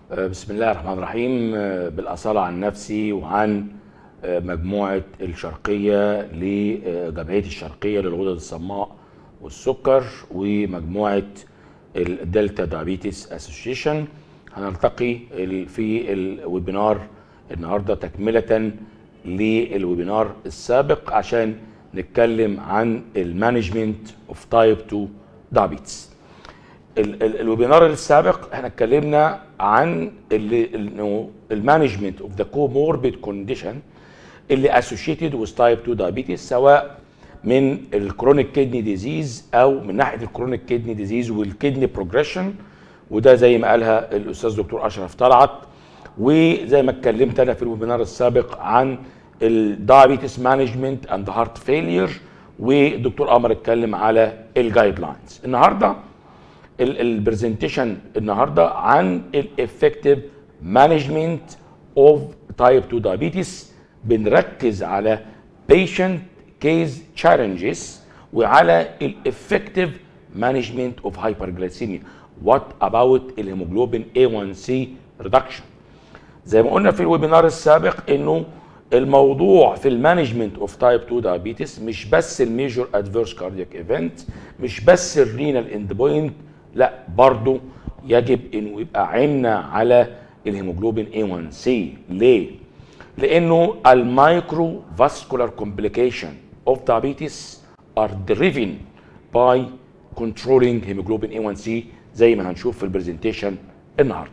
بسم الله الرحمن الرحيم بالأصالة عن نفسي وعن مجموعة الشرقية لجمعية الشرقية للغدد الصماء والسكر ومجموعة الدلتا دايابيتس اسوشيشن هنلتقي في الويبينار النهارده تكملة للويبينار السابق عشان نتكلم عن المانجمنت اوف تايب 2 دايابيتس الويبينار السابق احنا اتكلمنا عن انه المانجمنت اوف ذا كوموربيد كونديشن اللي اسوشيتد وذ تايب 2 دايابيتس سواء من الكرونيك كيدني ديزيز او من ناحيه الكرونيك كيدني ديزيز والكيدني بروجريشن وده زي ما قالها الاستاذ دكتور اشرف طلعت وزي ما اتكلمت انا في الويبينار السابق عن الدايابيتس مانجمنت اند هارت فيلير والدكتور قمر اتكلم على الجايد لاينز النهارده البرزنتيشن النهارده عن الافكتيف مانجمنت اوف تايب 2 دايابيتس بنركز على patient كيز تشالنجز وعلى الافكتيف مانجمنت اوف هايبرجلايسيميا وات اباوت الهيموجلوبين A1C ريدكشن زي ما قلنا في الويبينار السابق انه الموضوع في المانجمنت اوف تايب 2 دايابيتس مش بس الميجور ادفيرس كاردياك ايفنت مش بس الرينال اند بوينت لا برضه يجب انه يبقى عيننا على الهيموجلوبين A1C ليه؟ لانه المايكرو فاسكولار كومبليكيشن of diabetes are driven by controlling hemoglobin A1C زي ما هنشوف في البرزنتيشن النهارده.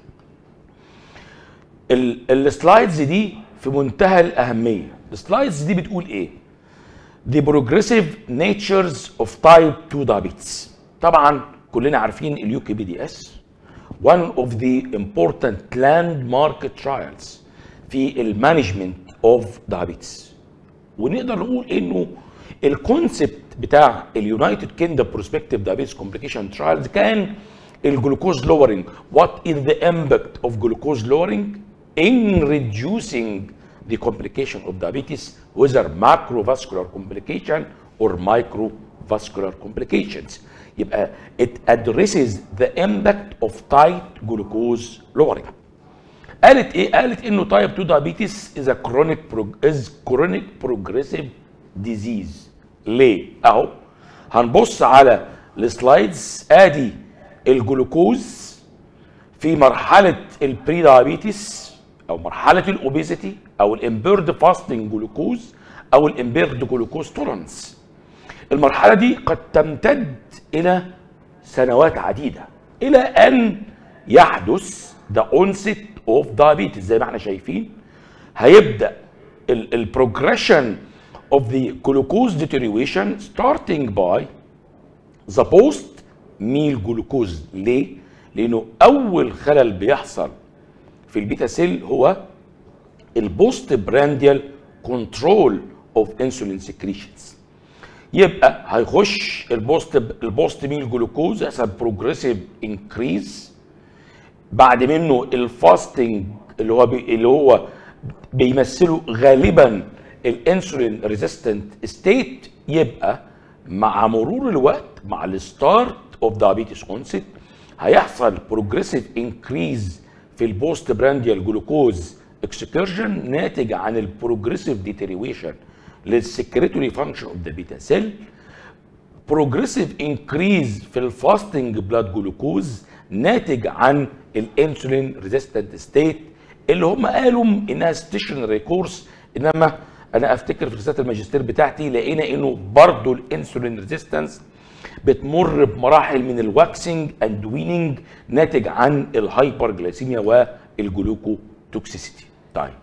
السلايدز دي في منتهى الاهميه، السلايدز دي بتقول ايه؟ The progressive natures of type 2 diabetes. طبعا كلنا عارفين اليو كي بي دي اس one of the important landmark trials في المانجمنت اوف diabetes. ونقدر نقول انه الكونسبت بتاع اليونايتد كيندم بروسبكتيف دايابيتس كومبليكيشن ترايلز كان الجلوكوز لورنج وات از ذا امباكت اوف جلوكوز لورنج in reducing the complication of diabetes whether macrovascular complication or microvascular complications يبقى it addresses the impact of tight glucose lowering قالت ايه؟ قالت انه تايب 2 دايابيتس از كرونيك از كرونيك بروجريسيف ديزيز ليه؟ اهو هنبص على السلايدز ادي الجلوكوز في مرحله البري دايابيتس او مرحله الاوبيزيتي او الامبيرد فاستنج جلوكوز او الامبيرد جلوكوز تولرنس المرحله دي قد تمتد الى سنوات عديده الى ان يحدث ذا اونست اوف دايابيتس زي ما احنا شايفين هيبدا البروجريشن اوف ذا جلوكوز ديتيريويشن ستارتنج باي ذا بوست ميل جلوكوز ليه؟ لانه اول خلل بيحصل في البيتا سيل هو البوست برانديال كنترول اوف انسولين سكريشنز يبقى هيخش البوست البوست ميل جلوكوز يحصل بروجريسيف انكريز بعد منه الفاستنج اللي هو بي اللي هو بيمثله غالبا الانسولين ريزيستنت ستيت يبقى مع مرور الوقت مع الستارت اوف دايابيتس اونست هيحصل بروجريسيف انكريز في البوست برانديال جلوكوز اكسكرجن ناتج عن البروجريسيف ديتيريويشن للسكريتوري فانكشن اوف ذا بيتا سيل بروجريسيف انكريز في الفاستنج بلاد جلوكوز ناتج عن الانسولين ريزيستنت ستيت اللي هم قالوا انها ستيشنري كورس انما انا افتكر في رساله الماجستير بتاعتي لقينا انه برضه الانسولين ريزيستنس بتمر بمراحل من الواكسنج اند ويننج ناتج عن الهايبر جلايسيميا والجلوكو توكسيسيتي طيب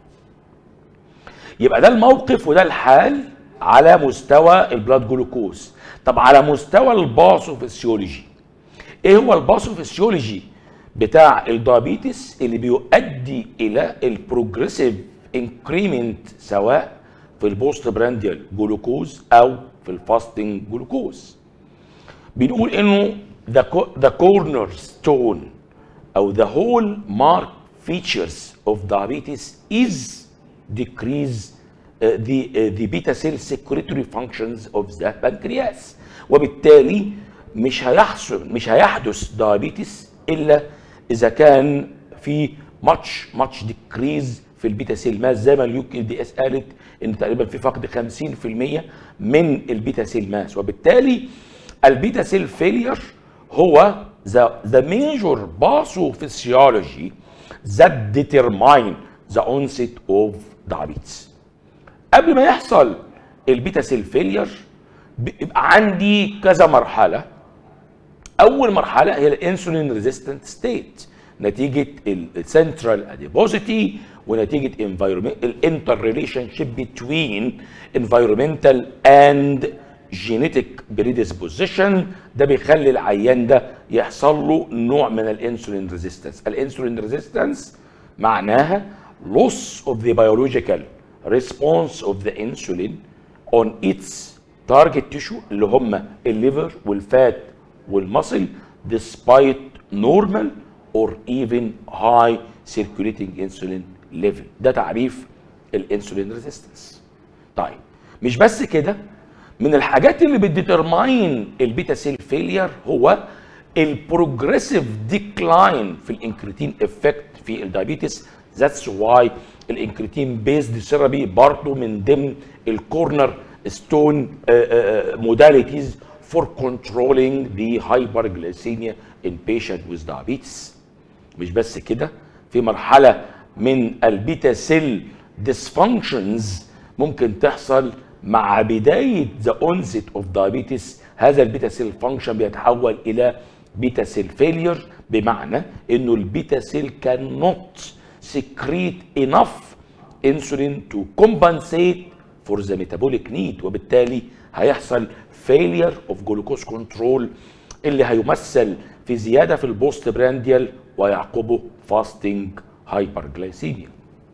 يبقى ده الموقف وده الحال على مستوى البلاد جلوكوز طب على مستوى الباثوفيسيولوجي ايه هو الباثوفيسيولوجي بتاع الدايابيتس اللي بيؤدي الى البروجريسيف انكريمنت سواء في البوست برانديال جلوكوز او في الفاستنج جلوكوز بنقول انه the cornerstone او the hallmark features of diabetes is decrease uh, the uh, the beta cell secretory functions of the pancreas وبالتالي مش هيحصل مش هيحدث diabetes الا اذا كان في ماتش ماتش ديكريز في البيتا سيل ماس زي ما اليوك دي اس قالت ان تقريبا في فقد 50% من البيتا سيل ماس وبالتالي البيتا سيل فيلير هو the, the major pathophysiology that determine the onset of diabetes قبل ما يحصل البيتا سيل فيلير بيبقى عندي كذا مرحله اول مرحله هي الانسولين ريزيستنت ستيت نتيجه السنترال اديبوزيتي ونتيجه انفايرمنت الانتر ريليشن شيب بتوين انفايرمنتال اند جينيتك بريدisposition ده بيخلي العيان ده يحصل له نوع من الانسولين ريزيستنس الانسولين ريزيستنس معناها loss of the biological response of the insulin on its target tissue اللي هم الليفر والفات والمصل despite normal or even high circulating insulin level ده تعريف الانسولين ريزيستنس طيب مش بس كده من الحاجات اللي بتديترماين البيتا سيل فيلير هو البروجريسيف ديكلاين في الانكريتين افكت في الدايابيتس ذاتس واي الانكريتين بيزد ثيرابي برضه من ضمن الكورنر ستون موداليتيز فور كنترولينج ذا hyperglycemia in patient with diabetes مش بس كده في مرحله من البيتا سيل ديسفانكشنز ممكن تحصل مع بدايه ذا اونست اوف دايابيتس هذا البيتا سيل فانكشن بيتحول الى بيتا سيل فيلير بمعنى انه البيتا سيل كان نوت سكريت انف انسولين تو كومبنسيت فور ذا ميتابوليك نيد وبالتالي هيحصل فيلير اوف جلوكوز كنترول اللي هيمثل في زياده في البوست برانديال ويعقبه فاستنج هايبرجلايسيميا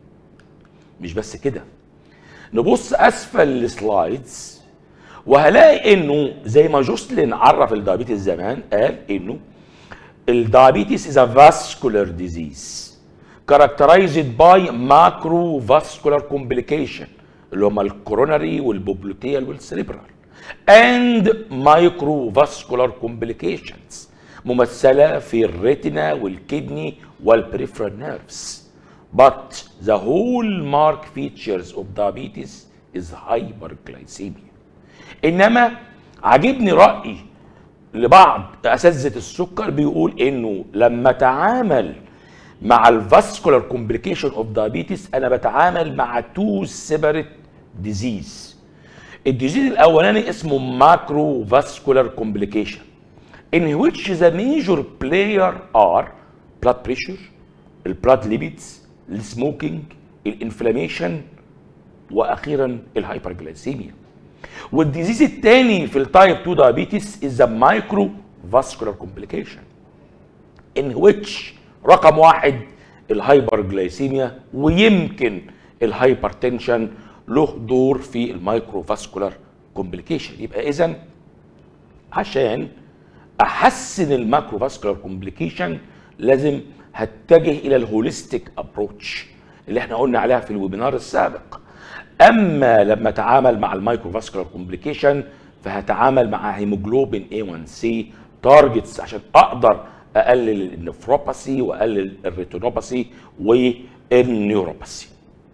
مش بس كده نبص اسفل السلايدز وهلاقي انه زي ما جوسلين عرف الدايابيتس زمان قال انه الدايابيتس is a vascular disease characterized by macrovascular complication اللي هم الكوروناري والبوبلوتيال والسريبرال and microvascular complications ممثلة في الريتنا والكدني والبريفرال نيرفز but the hallmark features of diabetes is hyperglycemia انما عجبني رأي لبعض اساتذه السكر بيقول انه لما تعامل مع الفاسكولار كومبليكيشن اوف دايابيتس انا بتعامل مع تو سيبريت ديزيز الديزيز الاولاني اسمه ماكرو فاسكولار كومبليكيشن in which the major player are blood pressure البلاد ليبيدز السموكينج الانفلاميشن واخيرا الهايبرجلايسيميا والديزيز الثاني في التايب 2 دايابيتس is the micro vascular complication in which رقم واحد الهايبرجلايسيميا ويمكن الهايبرتنشن له دور في المايكرو فاسكولار كومبليكيشن يبقى اذا عشان احسن الماكرو فاسكولار كومبليكيشن لازم هتجه الى الهوليستيك ابروتش اللي احنا قلنا عليها في الويبينار السابق اما لما اتعامل مع المايكرو فاسكولار كومبليكيشن فهتعامل مع هيموجلوبين A1C تارجتس عشان اقدر اقلل النفروباثي واقلل الريتينوباثي والنيوروباثي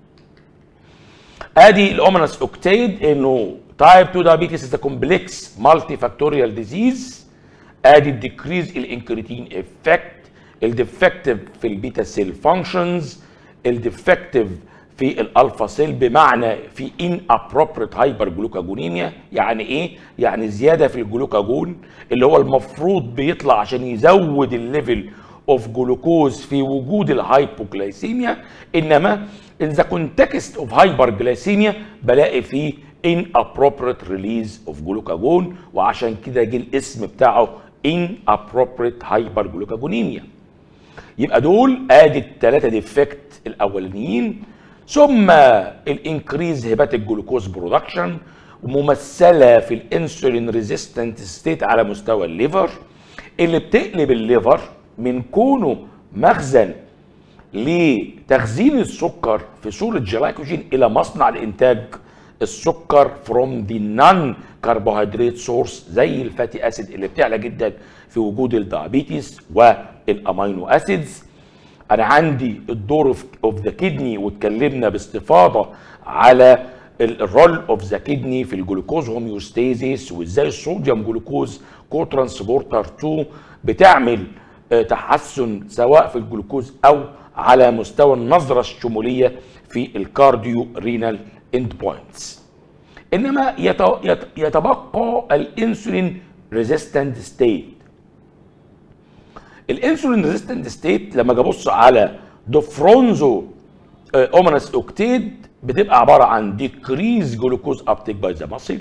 ادي الاومنس اوكتيد انه تايب 2 diabetes is a complex multifactorial disease ادي الديكريز الانكريتين افكت الديفكتيف في البيتا سيل فانكشنز الديفكتيف في الالفا سيل بمعنى في ان ابروبريت هايبر جلوكاجونيميا يعني ايه يعني زياده في الجلوكاجون اللي هو المفروض بيطلع عشان يزود الليفل اوف جلوكوز في وجود الهايبوجلايسيميا انما in the context of hyperglycemia بلاقي فيه inappropriate release of glucagon وعشان كده جه الاسم بتاعه inappropriate hyperglucagonemia يبقى دول ادي الثلاثه ديفكت الاولانيين ثم الانكريز هيباتيك جلوكوز برودكشن ممثله في الانسولين ريزيستنت ستيت على مستوى الليفر اللي بتقلب الليفر من كونه مخزن لتخزين السكر في صوره جلايكوجين الى مصنع لانتاج السكر فروم ذا نون كربوهيدرات سورس زي الفاتي اسيد اللي بتعلى جدا في وجود الدايابيتس والامينو اسيدز انا عندي الدور اوف ذا كدني واتكلمنا باستفاضه على الرول اوف ذا كدني في الجلوكوز هوميوستاسيس وازاي الصوديوم جلوكوز كو ترانسبورتر 2 بتعمل آه، تحسن سواء في الجلوكوز او على مستوى النظره الشموليه في الكارديو رينال اند بوينتس انما يت- يت- يتبقى الانسولين ريزيستنت ستيت الانسولين ريزيستنت ستيت لما اجي ابص على دوفرونزو اومنس اوكتيد بتبقى عباره عن ديكريز جلوكوز ابتيك باي ذا ماسل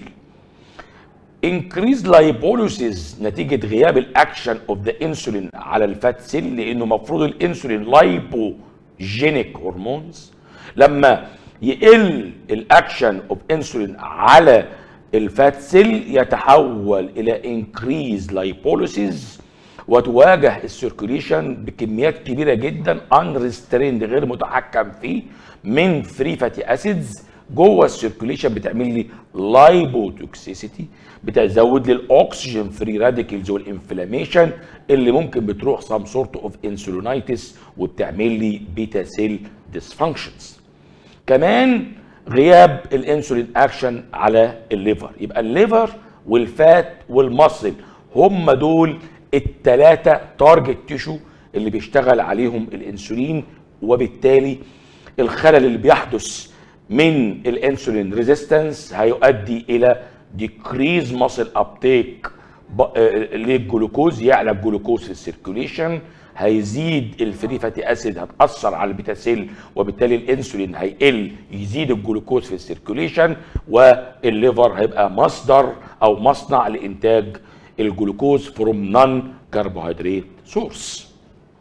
انكريز لايبوليسيس نتيجه غياب الاكشن اوف ذا انسولين على الفات سيل لانه المفروض الانسولين لايبوجينيك هرمونز لما يقل الاكشن اوف انسولين على الفات سيل يتحول الى انكريز لايبوليسيس وتواجه السيركوليشن بكميات كبيره جدا انريستريند غير متحكم فيه من فري فاتي اسيدز جوه السيركوليشن بتعمل لي لايبوتوكسيسيتي بتزود لي الاكسجين فري راديكلز والانفلاميشن اللي ممكن بتروح سام سورت اوف انسولينايتس وبتعمل لي بيتا سيل ديسفانكشنز كمان غياب الانسولين اكشن على الليفر يبقى الليفر والفات والمصل هم دول التلاتة تارجت تيشو اللي بيشتغل عليهم الانسولين وبالتالي الخلل اللي بيحدث من الانسولين ريزيستنس هيؤدي الى ديكريز ماسل ابتيك للجلوكوز يعلى الجلوكوز في السيركوليشن هيزيد الفري فاتي اسيد هتاثر على البيتا سيل وبالتالي الانسولين هيقل يزيد الجلوكوز في السيركوليشن والليفر هيبقى مصدر او مصنع لانتاج الجلوكوز فروم نون كربوهيدرات سورس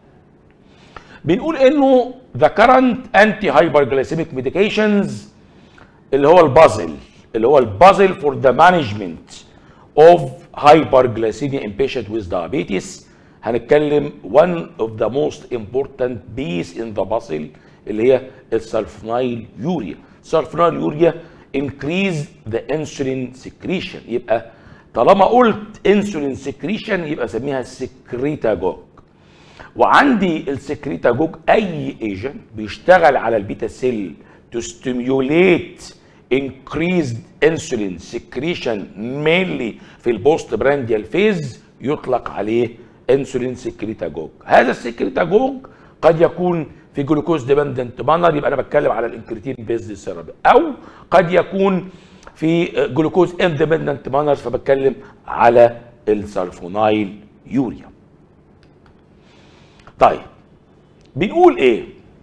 بنقول انه ذا كرنت انتي هايبرجلايسيميك ميديكيشنز اللي هو البازل اللي هو البازل فور ذا مانجمنت اوف hyperglycemia in patient with diabetes هنتكلم one of the most important piece in the puzzle اللي هي السلفونايل يوريا السلفونايل يوريا increase the insulin secretion يبقى طالما قلت انسولين سكريشن يبقى اسميها سكريتاجوج وعندي السكريتاجوج اي ايجنت بيشتغل على البيتا سيل تو ستيميوليت increased insulin secretion mainly في البوست برانديال فيز يطلق عليه انسولين سكريتاجوج هذا السكريتاجوج قد يكون في جلوكوز ديبندنت مانر يبقى انا بتكلم على الانكريتين بيزد ثيرابي او قد يكون في جلوكوز اندبندنت مانر فبتكلم على السلفونايل يوريا طيب بنقول ايه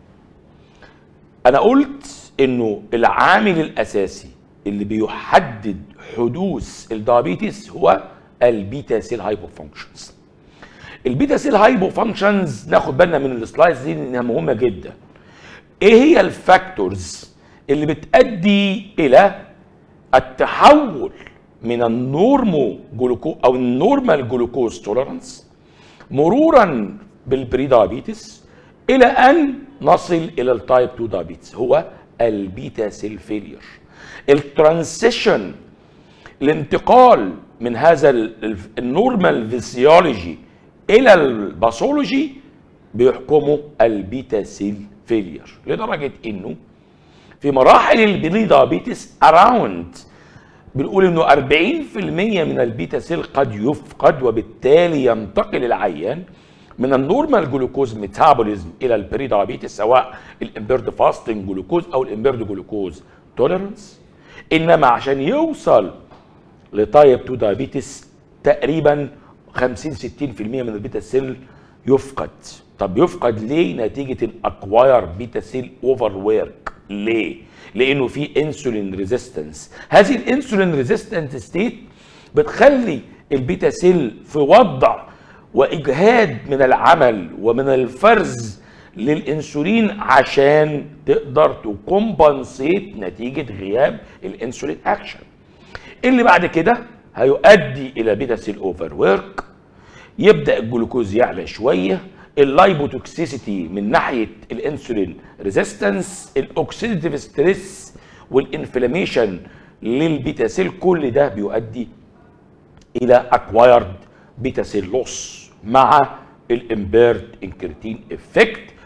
انا قلت انه العامل الاساسي اللي بيحدد حدوث الدايابيتس هو البيتا سيل هايبو فانكشنز البيتا سيل هايبو فانكشنز ناخد بالنا من السلايدز دي انها مهمه جدا ايه هي الفاكتورز اللي بتؤدي الى التحول من النورمو جلوكو او النورمال جلوكوز توليرانس مرورا بالبري دايابيتس الى ان نصل الى التايب 2 دايابيتس هو البيتا سيل فيلير الترانسيشن الانتقال من هذا النورمال فيسيولوجي الى الباثولوجي بيحكمه البيتا سيل فيلير لدرجه انه في مراحل البري دايابيتس اراوند بنقول انه 40% من البيتا سيل قد يفقد وبالتالي ينتقل العيان من النورمال جلوكوز ميتابوليزم الى البري دايابيتس سواء الامبيرد فاستنج جلوكوز او الامبيرد جلوكوز توليرنس انما عشان يوصل لتايب 2 دايابيتس تقريبا 50 60% من البيتا سيل يفقد طب يفقد ليه نتيجه الاكواير بيتا سيل اوفر ويرك ليه لانه في انسولين ريزيستنس هذه الانسولين ريزيستنت ستيت بتخلي البيتا سيل في وضع واجهاد من العمل ومن الفرز للانسولين عشان تقدر تكمبنسيت نتيجه غياب الانسولين اكشن اللي بعد كده هيؤدي الى بيتا سيل اوفر ورك يبدا الجلوكوز يعلى شويه اللايبوتوكسيسيتي من ناحيه الانسولين ريزيستنس الاوكسيديتيف ستريس والانفلاميشن للبيتا سيل كل ده بيؤدي الى اكوايرد بيتا سيل لوس مع الامبيرد انكرتين افكت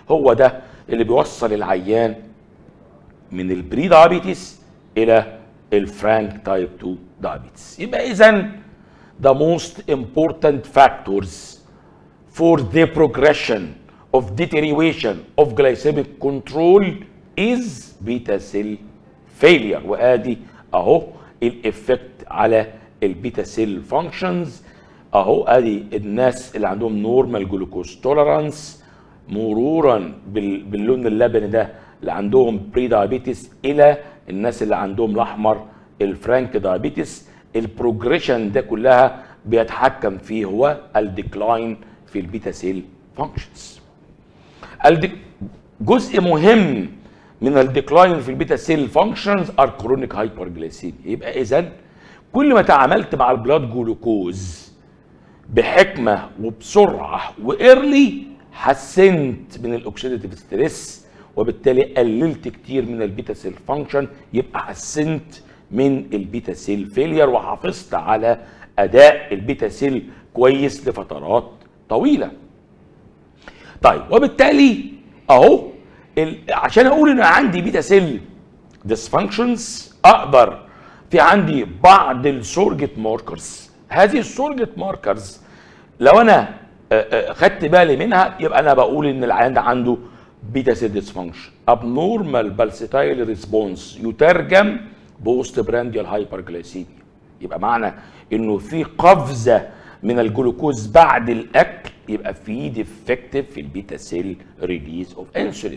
هو ده اللي بيوصل العيان من البري دايابيتس الى الفرانك تايب 2 دايابيتس يبقى اذا the most important factors for the progression of deterioration of glycemic control is beta cell failure وادي اهو الافكت على البيتا سيل فانكشنز اهو ادي الناس اللي عندهم نورمال جلوكوز توليرانس مرورا بال- باللون اللبني ده اللي عندهم بري دايابيتس الى الناس اللي عندهم الاحمر الفرانك دايابيتس البروجريشن ده كلها بيتحكم فيه هو الديكلاين في البيتا سيل فانكشنز الدك... جزء مهم من الديكلاين في البيتا سيل فانكشنز ار كرونيك هايبرجليسيميا يبقى اذا كل ما تعاملت مع البلاد جلوكوز بحكمه وبسرعه وايرلي حسنت من الاكسيديتيف ستريس وبالتالي قللت كتير من البيتا سيل فانكشن يبقى حسنت من البيتا سيل فيلير وحافظت على اداء البيتا سيل كويس لفترات طويله طيب وبالتالي اهو ال- عشان اقول ان عندي بيتا سيل ديسفانكشنز اقدر في عندي بعض السورجت ماركرز هذه السورجت ماركرز لو انا آه، آه، خدت بالي منها يبقى انا بقول ان العيان ده عنده بيتا سيل ديسفانكشن ابنورمال بالسيتايل ريسبونس يترجم بوست برانديال هايبرجلايسيميا يبقى معنى انه في قفزه من الجلوكوز بعد الاكل يبقى في ديفكتيف في البيتا سيل ريليز اوف انسولين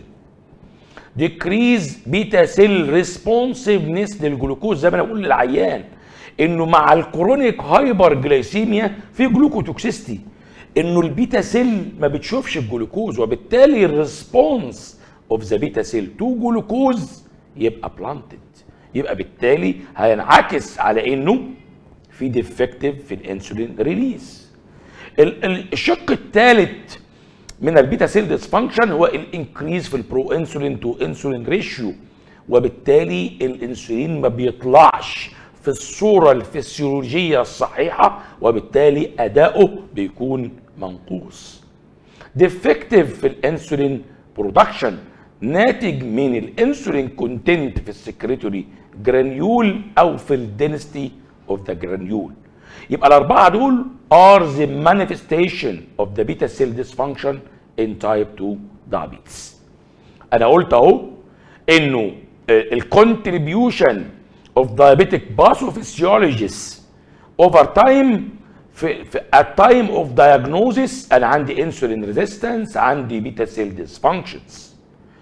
ديكريز بيتا سيل ريسبونسيفنس للجلوكوز زي ما انا بقول للعيان انه مع الكرونيك هايبر جلايسيميا في جلوكوتوكسيستي انه البيتا سيل ما بتشوفش الجلوكوز وبالتالي الريسبونس اوف ذا بيتا سيل تو جلوكوز يبقى بلانتد يبقى بالتالي هينعكس على انه في ديفكتيف في الانسولين ريليز ال- ال- الشق الثالث من البيتا سيل ديسفانكشن هو الانكريز في البرو انسولين تو انسولين ريشيو وبالتالي الانسولين ما بيطلعش في الصوره الفسيولوجيه الصحيحه وبالتالي اداؤه بيكون منقوص ديفكتيف في الانسولين برودكشن ناتج من الانسولين كونتنت في السكريتوري جرانيول او في الدنستي اوف ذا جرانيول يبقى الاربعه دول are the manifestation of the beta cell dysfunction in type 2 diabetes انا قلت اهو انه الكونتريبيوشن اوف diabetic pathophysiologists over time في, في at time of diagnosis انا عندي انسولين ريزيستنس عندي بيتا سيل ديسفانكشنز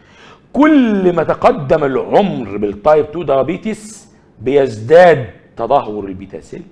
كل ما تقدم العمر بالتايب 2 دايابيتس بيزداد تدهور البيتا سيل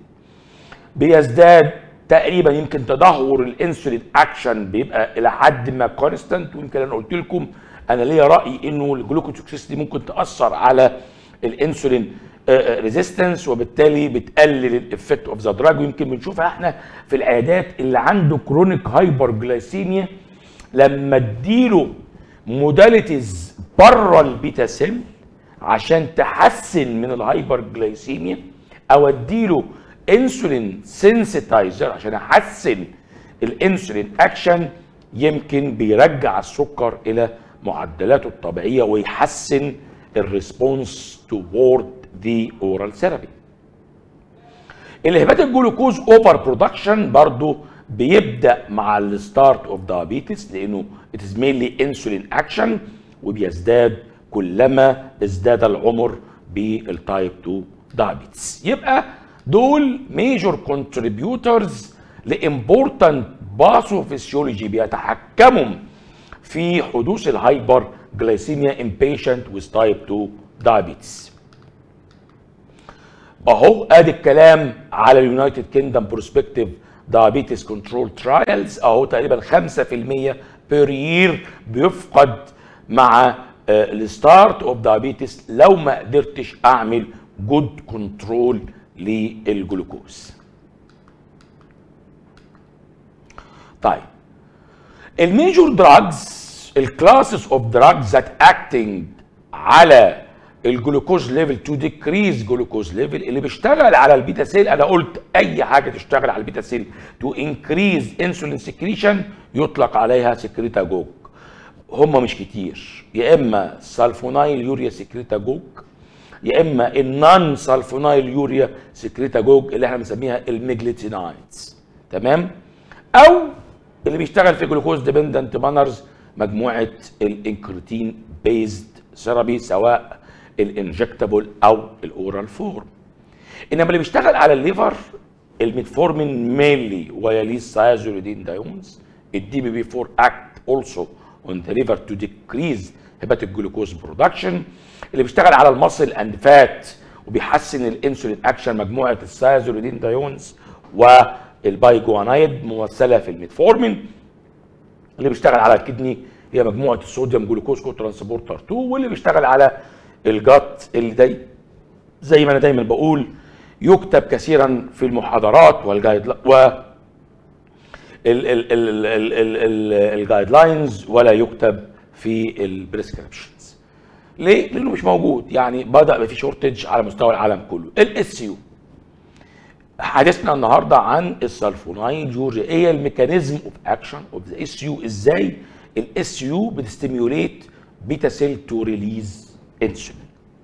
بيزداد تقريبا يمكن تدهور الانسولين اكشن بيبقى الى حد ما كونستانت ويمكن انا قلت لكم انا ليا راي انه الجلوكوتوكسيستي ممكن تاثر على الانسولين ريزيستنس وبالتالي بتقلل الافكت اوف ذا دراج ويمكن بنشوفها احنا في العيادات اللي عنده كرونيك هايبر جلايسيميا لما اديله موداليتيز بره البيتا سيل عشان تحسن من الهايبر جلايسيميا او اديله انسولين سنسيتايزر عشان احسن الانسولين اكشن يمكن بيرجع السكر الى معدلاته الطبيعيه ويحسن الريسبونس توورد ذا اورال ثيرابي الهبات الجلوكوز اوفر برودكشن برضو بيبدا مع الستارت اوف دايابيتس لانه it is mainly insulin action وبيزداد كلما ازداد العمر بالتايب 2 دايابيتس يبقى دول ميجور كونتريبيوتورز لامبورتنت باثوفيسيولوجي بيتحكموا في حدوث الهايبر جلايسيميا ان بيشنت with تايب 2 دايابيتس اهو ادي الكلام على اليونايتد كيندم بروسبكتيف دايابيتس كنترول ترايلز اهو تقريبا 5% بير يير بيفقد مع الستارت اوف دايابيتس لو ما قدرتش اعمل جود كنترول للجلوكوز طيب الميجور دراجز الكلاسز اوف دراجز ذات اكتنج على الجلوكوز ليفل تو ديكريز جلوكوز ليفل اللي بيشتغل على البيتا سيل انا قلت اي حاجه تشتغل على البيتا سيل تو انكريز انسولين سكريشن يطلق عليها سكريتاجوج هم مش كتير يا اما سالفونايل يوريا سكريتاجوج يا اما النون سالفونايل يوريا سكريتاجوج اللي احنا بنسميها الميجليتينايدز تمام او اللي بيشتغل في جلوكوز ديبندنت مانرز مجموعه الانكريتين بيزد ثيرابي سواء الانجكتابل او الاورال فورم انما اللي بيشتغل على الليفر الميتفورمين مينلي ويليس سايزوليدين دايونز الدي بي بي 4 اكت اولسو اون ذا ليفر تو ديكريز هيباتيك جلوكوز برودكشن اللي بيشتغل على المصل اند فات وبيحسن الانسولين اكشن مجموعه السايزوليدين دايونز والبايجوانايد ممثله في الميتفورمين اللي بيشتغل على الكدني هي مجموعه الصوديوم جلوكوز كو ترانسبورتر 2 واللي بيشتغل على الجات اللي داي زي ما انا دايما بقول يكتب كثيرا في المحاضرات والجايد و الجايد لاينز ولا يكتب في البريسكريبشنز ليه؟ لانه مش موجود يعني بدا يبقى في شورتج على مستوى العالم كله الاس يو حديثنا النهارده عن السلفونايل جورجيا ايه هي الميكانيزم اوف اكشن اوف ذا اس يو ازاي الاس يو بتستيميوليت بيتا سيل تو ريليز انسولين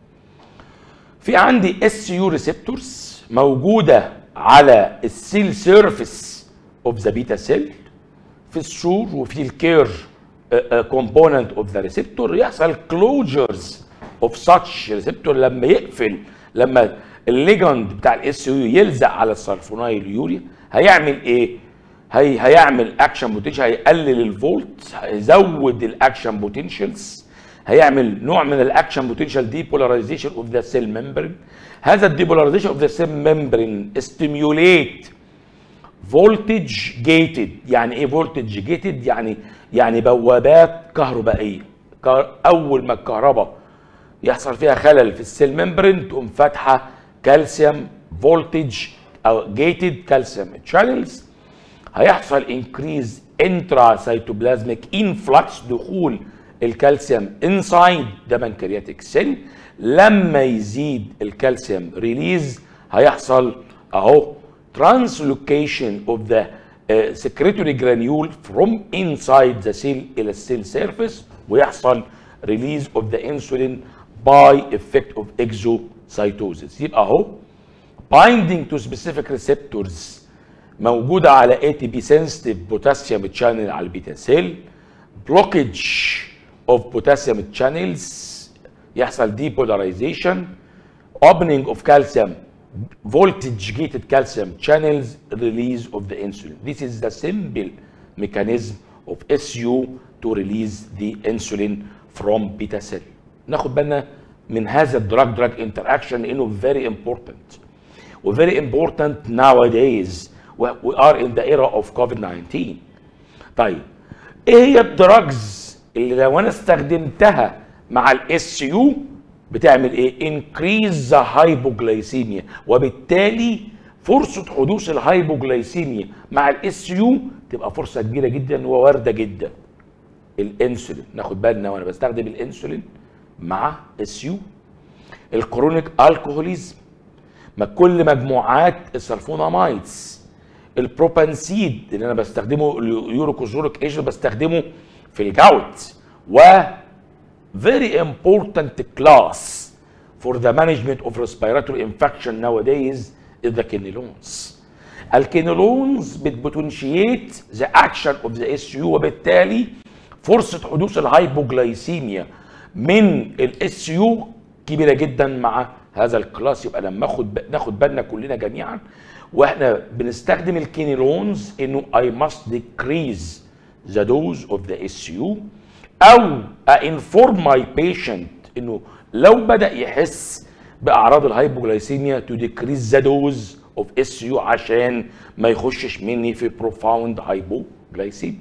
في عندي اس يو ريسبتورز موجوده على السيل سيرفيس اوف ذا بيتا سيل في السور وفي الكير كومبوننت اوف ذا ريسبتور يحصل كلوجرز اوف ساتش ريسبتور لما يقفل لما الليجند بتاع الاس يو يلزق على السلفونايل يوريا هيعمل ايه؟ هي هيعمل اكشن بوتنشال هيقلل الفولت هيزود الاكشن بوتنشالز هيعمل نوع من الاكشن بوتنشال ديبولاريزيشن اوف ذا سيل ممبرين هذا الديبولاريزيشن اوف ذا سيل ممبرين ستيميوليت فولتج جيتد يعني ايه فولتج جيتد يعني يعني بوابات كهربائيه اول ما الكهرباء يحصل فيها خلل في السيل ممبرين تقوم فاتحه كالسيوم فولتج او جيتد كالسيوم تشانلز هيحصل انكريز انترا سيتوبلازميك انفلكس دخول الكالسيوم انسايد ده بنكرياتيك سيل لما يزيد الكالسيوم ريليز هيحصل اهو translocation of the uh, secretory granule from inside the cell الى السيل سيرفيس ويحصل release of the insulin by effect of exocytosis يبقى اهو binding to specific receptors موجوده على ATP sensitive potassium channel على البيتا سيل blockage of potassium channels يحصل depolarization opening of calcium voltage gated calcium channels release of the insulin this is the simple mechanism of SU to release the insulin from beta cell ناخد بالنا من هذا الدراج دراج انتراكشن لانه very important و very important nowadays we are in the era of COVID-19 طيب ايه هي الدراجز اللي لو انا استخدمتها مع الاس يو بتعمل ايه increase the hypoglycemia وبالتالي فرصة حدوث الهايبوجلايسيميا مع الاس يو تبقى فرصة كبيرة جدا وواردة جدا الانسولين ناخد بالنا وانا بستخدم الانسولين مع اس يو الكرونيك الكحوليزم ما كل مجموعات السلفونامايدز البروبانسيد اللي انا بستخدمه اليوروكوزوريك ايجنت بستخدمه في الجوت و very important class for the management of respiratory infection nowadays is the quinolones. الكينولونز بتبوتنشيت ذا اكشن اوف ذا اس يو وبالتالي فرصه حدوث الهايبوجلايسيميا من الاس يو كبيره جدا مع هذا الكلاس يبقى لما اخد ناخد بالنا كلنا جميعا واحنا بنستخدم الكينولونز انه I must decrease the dose of the SU او انفورم ماي بيشنت انه لو بدا يحس باعراض الهايبوجلايسيميا تو ديكريز ذا دوز اوف اس يو عشان ما يخشش مني في بروفاوند هايبوجلايسيميا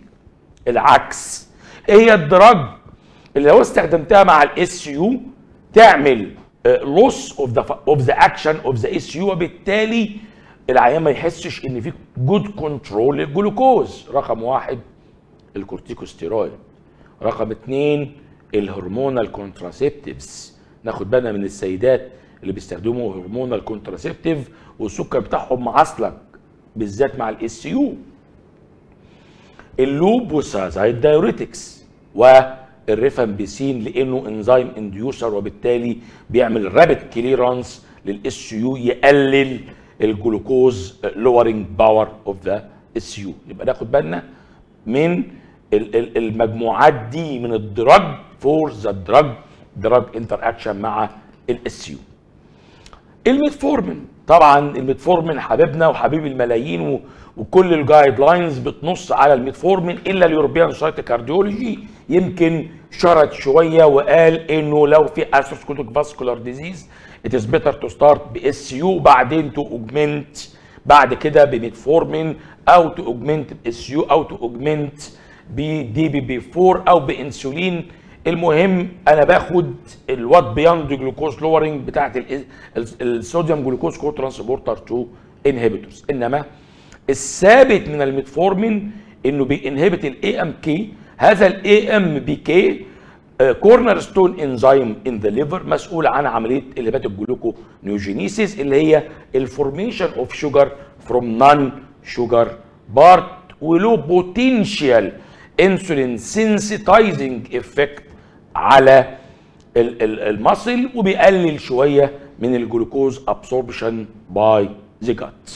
العكس ايه هي الدراج اللي لو استخدمتها مع الاس يو تعمل لوس اوف ذا اوف ذا اكشن اوف ذا اس يو وبالتالي العيان ما يحسش ان في جود كنترول للجلوكوز رقم واحد الكورتيكوستيرويد رقم اتنين الهرمونال كونتراسيبتيفز ناخد بالنا من السيدات اللي بيستخدموا هرمونال كونتراسيبتيف والسكر بتاعهم معصلك بالذات مع الاس يو اللوب والسازايد دايوريتكس الريفامبيسين لانه انزيم انديوسر وبالتالي بيعمل رابid كليرانس للاس يو يقلل الجلوكوز لورنج باور اوف ذا اس يو يبقى ناخد بالنا من ال- ال- المجموعات دي من الدراج فور ذا دراج دراج انتر اكشن مع الاس يو الميتفورمين طبعا الميتفورمين حبيبنا وحبيب الملايين و... وكل الجايد لاينز بتنص على الميتفورمين الا اليوروبيان سوسايتي كارديولوجي يمكن شرط شويه وقال انه لو في اسوسكوتيك فاسكولار ديزيز it is better to start باس يو وبعدين تو اوجمنت بعد كده بميتفورمين او تو اوجمنت باس يو او تو اوجمنت بدي بي بي 4 او بانسولين المهم انا باخد الوات بياند جلوكوز لورنج بتاعت ال- ال- الصوديوم جلوكوز كو ترانسبورتر 2 انهبيتورز انما الثابت من الميتفورمين انه بينهبت الاي ام كي هذا الاي ام بي كي كورنر ستون انزيم ان ذا ليفر مسؤول عن عمليه الهبات الجلوكو نيوجينيسيس اللي هي الفورميشن اوف شوجر فروم نون شوجر بارت وله بوتنشال انسولين سنسيتايزنج افكت على ال- ال- المصل وبيقلل شويه من الجلوكوز ابسوربشن باي ذا جات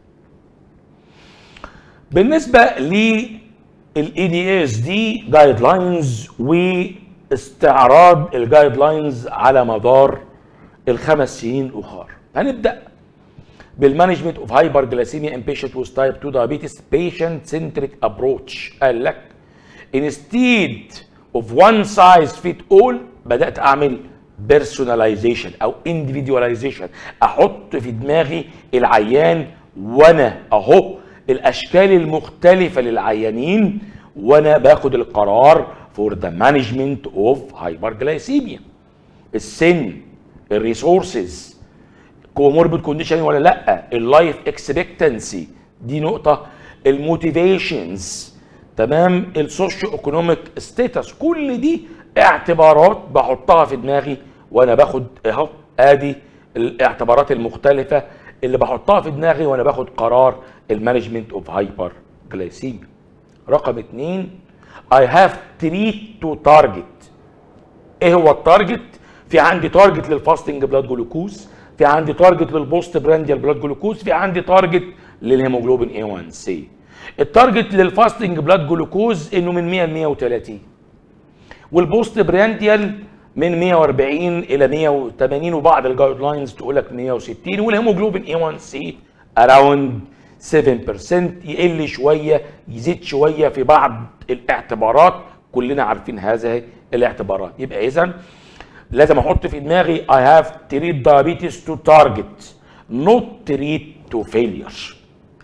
بالنسبه للاي دي اس دي جايد لاينز واستعراض الجايد لاينز على مدار الخمس سنين الاخر هنبدا بالمانجمنت اوف هايبر جلاسيميا ان بيشنت وذ تايب 2 دايابيتس بيشنت سنتريك ابروتش قال لك instead of one size fit all بدات اعمل personalization او individualization احط في دماغي العيان وانا اهو الاشكال المختلفه للعيانين وانا باخد القرار for the management of hyperglycemia السن الريسورسز كوموربيد كونديشن ولا لا اللايف اكسبكتنسي دي نقطه الموتيفيشنز تمام السوشيو ايكونوميك ستاتس كل دي اعتبارات بحطها في دماغي وانا باخد اهو ادي الاعتبارات المختلفه اللي بحطها في دماغي وانا باخد قرار المانجمنت اوف هايبر جلايسيميا رقم اتنين I have three to target ايه هو التارجت في عندي تارجت للفاستنج بلاد جلوكوز في عندي تارجت للبوست برانديال بلاد جلوكوز في عندي تارجت للهيموجلوبين اي 1 سي التارجت للفاستنج بلاد جلوكوز انه من 100 ل 130 والبوست برانديال من 140 الى 180 وبعض الجايد لاينز تقول لك 160 والهيموجلوبين اي 1 سي اراوند 7% يقل شويه يزيد شويه في بعض الاعتبارات كلنا عارفين هذه الاعتبارات يبقى اذا لازم احط في دماغي I have treat diabetes to target not treat to failure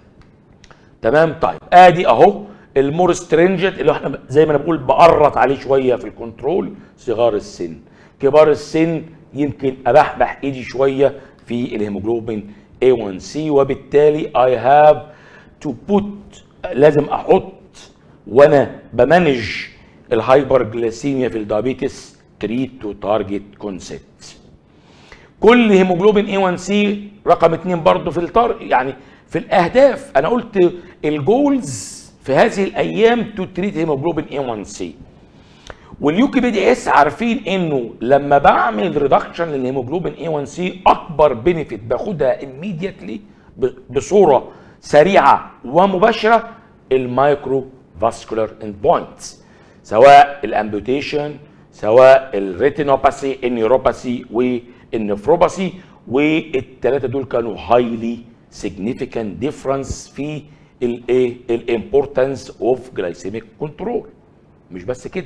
تمام طيب ادي اهو المور سترينجنت اللي احنا زي ما انا بقول بقرط عليه شويه في الكنترول صغار السن كبار السن يمكن ابحبح ايدي شويه في الهيموجلوبين A1C وبالتالي I have to put لازم احط وانا بمانج الهايبر جلاسيميا في الدايابيتس تريت تو تارجت كونسبت كل هيموجلوبين اي 1 سي رقم اتنين برضه في التار يعني في الاهداف انا قلت الجولز في هذه الايام تو تريت هيموجلوبين اي 1 سي واليوكي بي دي اس عارفين انه لما بعمل ريدكشن للهيموجلوبين اي 1 سي اكبر بنفيت باخدها immediately بصوره سريعه ومباشره المايكرو فاسكولار اند بوينتس سواء الامبوتيشن سواء الريتينوباثي النيوروباثي والنفروباثي والثلاثه دول كانوا هايلي significant difference في الايه الامبورتنس اوف جلايسيميك كنترول مش بس كده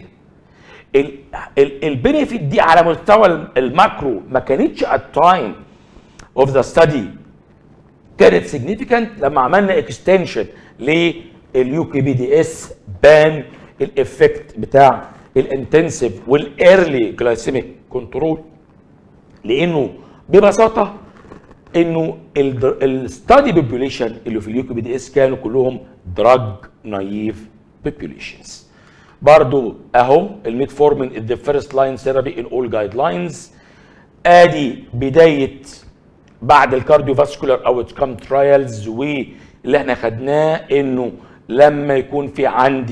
البنفيت دي على مستوى الماكرو ما كانتش ات تايم اوف ذا ستادي كانت سيجنيفيكانت لما عملنا اكستنشن لليو كي بي دي اس بان الافكت بتاع الانتنسيف والايرلي جلايسيميك كنترول لانه ببساطه انه الستادي بوبوليشن اللي في اليو كي بي دي اس كانوا كلهم دراج نايف بوبوليشنز برضو اهو الميتفورمين ذا فيرست لاين ثيرابي ان اول جايد لاينز ادي بدايه بعد الكارديو فاسكولار اوت كام ترايلز واللي احنا خدناه انه لما يكون في عندي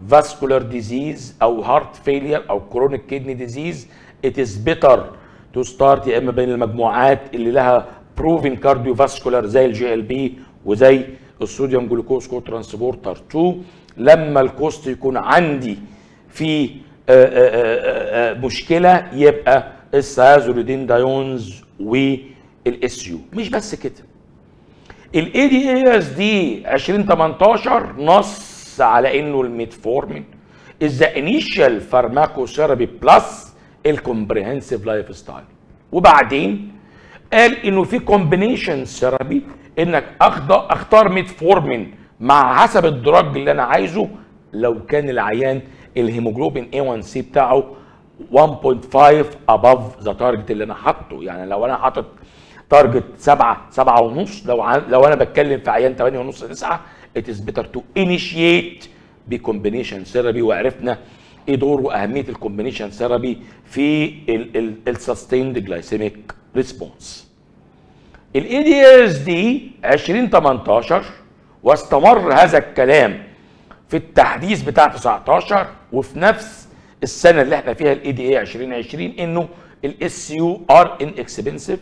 vascular disease او heart failure او chronic kidney disease it is better to start يا اما بين المجموعات اللي لها proven cardiovascular زي الجي ال بي وزي الصوديوم جلوكوز كو ترانسبورتر 2 لما الكوست يكون عندي في آه، آه، آه، مشكله يبقى السيازوليدين دايونز والاس يو مش بس كده الاي دي اي اس دي 2018 نص على انه الميتفورمين is the initial pharmacotherapy plus الكومبريهنسيف لايف ستايل وبعدين قال انه في كومبينيشن ثيرابي انك اخضر اختار ميتفورمين مع حسب الدراج اللي انا عايزه لو كان العيان الهيموجلوبين A1C بتاعه 1.5 above ذا تارجت اللي انا حاطه يعني لو انا حاطط تارجت 7 7 ونص لو ع- لو انا بتكلم في عيان 8 ونص 9 it is better to initiate بكومبينيشن ثيرابي وعرفنا ايه دور واهميه الكومبينيشن ثيرابي في السستيند جلايسيميك ريسبونس الاي دي اس دي 2018 واستمر هذا الكلام في التحديث بتاع 19 وفي نفس السنه اللي احنا فيها الاي دي اي 2020 انه الاس يو ار ان اكسبنسيف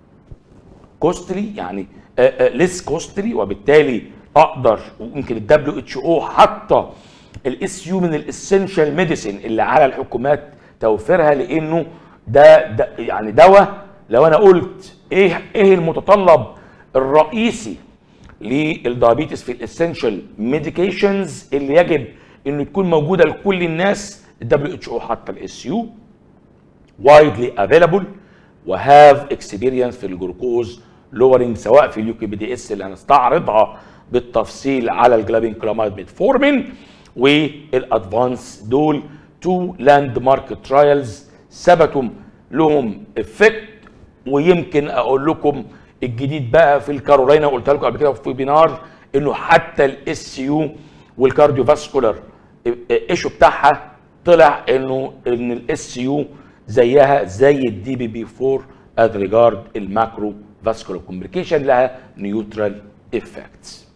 كوستلي يعني ليس كوستلي وبالتالي اقدر ويمكن الدبليو اتش او حاطه الاس يو من الاسينشال ميديسين اللي على الحكومات توفيرها لانه ده, ده يعني دواء لو انا قلت ايه ايه المتطلب الرئيسي للدايابيتس في الاسينشال ميديكيشنز اللي يجب انه تكون موجوده لكل الناس الدبليو اتش او حاطه الاس يو widely available وهاف اكسبيرينس في الجلوكوز لورنج سواء في اليوكي بي دي اس اللي هنستعرضها بالتفصيل على الجلابين كلامايد ميتفورمين والادفانس دول تو لاند مارك ترايلز ثبتوا لهم افكت ويمكن اقول لكم الجديد بقى في الكارولاينا قلت لكم قبل كده في ويبينار انه حتى الاس يو والكارديو فاسكولار ايشو بتاعها طلع انه ان الاس يو زيها زي الدي بي بي 4 از ريجارد الماكرو فاسكولار كومبليكيشن لها نيوترال افكتس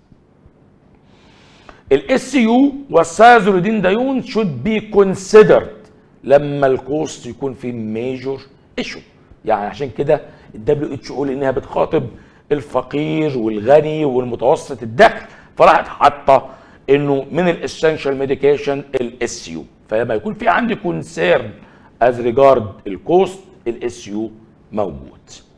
الاس يو والسازوليدين دايون شود بي كونسيدرد لما الكوست يكون في ميجور ايشو يعني عشان كده الدبليو اتش او لانها بتخاطب الفقير والغني والمتوسط الدخل فراحت حاطه انه من الاسنشال ميديكيشن الاس يو فلما يكون في عندي كونسيرن از ريجارد الكوست الاس يو موجود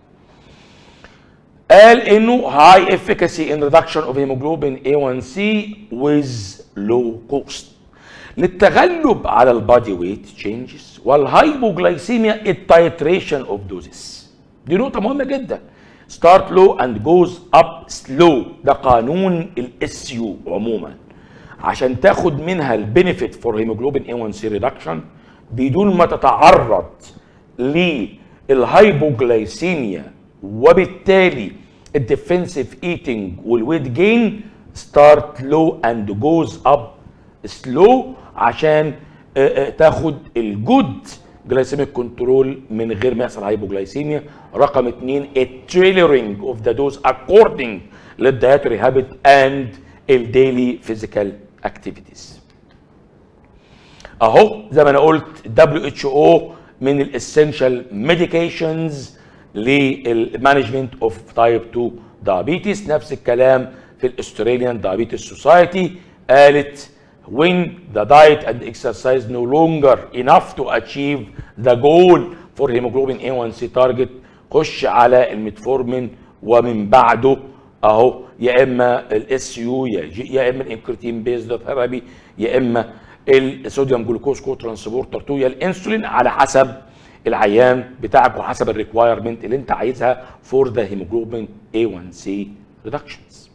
قال انه هاي افيكاسي ان ريدكشن اوف هيموجلوبين A1C with low cost للتغلب على البادي ويت تشينجز والهايبوجلايسيميا التايتريشن اوف دوزز دي نقطه مهمه جدا ستارت لو اند جوز اب سلو ده قانون الاس يو عموما عشان تاخد منها البينيفيت فور هيموجلوبين A1C ريدكشن بدون ما تتعرض للهايبوجلايسيميا وبالتالي الديفنسيف ايتنج والويت جين ستارت لو اند جوز اب سلو عشان آه، آه، تاخد الجود جلايسيميك كنترول من غير ما يحصل هايبوجلايسيميا رقم اثنين التريلرنج اوف ذا دوز اكوردنج للدايتري هابت اند الديلي فيزيكال اكتيفيتيز اهو زي ما انا قلت دبليو اتش او من الاسينشال ميديكيشنز للمانجمنت اوف تايب 2 دايابيتس نفس الكلام في الاستراليان دايابيتس سوسايتي قالت when the diet and exercise no longer enough to achieve the goal for hemoglobin A1C target خش على الميتفورمين ومن بعده اهو يا اما الاس يو يا جي- يا اما الانكريتين بيزد ثيرابي يا اما الصوديوم جلوكوز كو ترانسبورتر 2 يا الانسولين على حسب العيان بتاعك وحسب الريكوايرمنت اللي انت عايزها فور ذا هيموجلوبين A1C ريدكشنز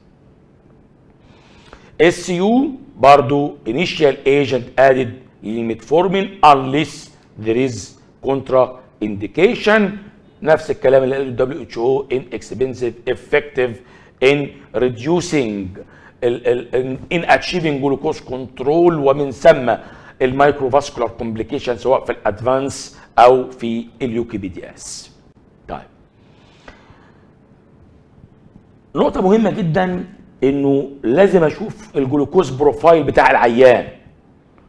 اس يو برضو initial agent added للميتفورمين unless there is contraindication نفس الكلام اللي قاله الدبليو اتش او inexpensive effective in reducing ال ال in achieving glucose control ومن ثم المايكروفاسكولار كومبليكيشن سواء في الادفانس او في اليوكي بي دي اس طيب نقطة مهمة جدا انه لازم اشوف الجلوكوز بروفايل بتاع العيان